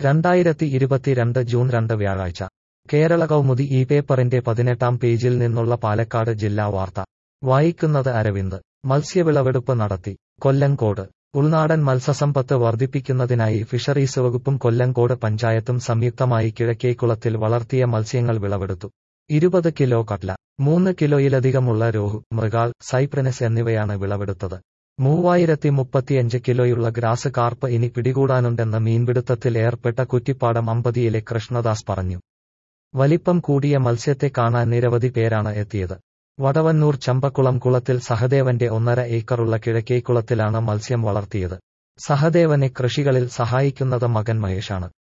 രണ്ടായിരത്തി ഇരുപത്തിരണ്ട് ജൂൺ രണ്ട് വ്യാഴാഴ്ച കേരള കൗമുദി ഈ പേപ്പറിന്റെ പതിനെട്ടാം പേജിൽ നിന്നുള്ള പാലക്കാട് ജില്ലാ വാർത്ത വായിക്കുന്നത് അരവിന്ദ് മത്സ്യവിളവെടുപ്പ് നടത്തി കൊല്ലങ്കോട് ഉൾനാടൻ മത്സ്യസമ്പത്ത് വർദ്ധിപ്പിക്കുന്നതിനായി ഫിഷറീസ് വകുപ്പും കൊല്ലങ്കോട് പഞ്ചായത്തും സംയുക്തമായി കിഴക്കേക്കുളത്തിൽ വളർത്തിയ മത്സ്യങ്ങൾ വിളവെടുത്തു ഇരുപത് കിലോ കട്ല മൂന്ന് കിലോയിലധികമുള്ള രോഹു മൃഗാൾ സൈപ്രനസ് എന്നിവയാണ് വിളവെടുത്തത് മൂവായിരത്തി മുപ്പത്തിയഞ്ച് കിലോയുള്ള ഗ്രാസ് കാർപ്പ് ഇനി പിടികൂടാനുണ്ടെന്ന് മീൻപിടുത്തത്തിൽ ഏർപ്പെട്ട കുറ്റിപ്പാടം അമ്പതിയിലെ കൃഷ്ണദാസ് പറഞ്ഞു വലിപ്പം കൂടിയ മത്സ്യത്തെ കാണാൻ നിരവധി പേരാണ് എത്തിയത് വടവന്നൂർ ചമ്പക്കുളം കുളത്തിൽ സഹദേവന്റെ ഒന്നര ഏക്കറുള്ള കിഴക്കേക്കുളത്തിലാണ് മത്സ്യം വളർത്തിയത് സഹദേവനെ കൃഷികളിൽ സഹായിക്കുന്നത് മകൻ മഹേഷാണ്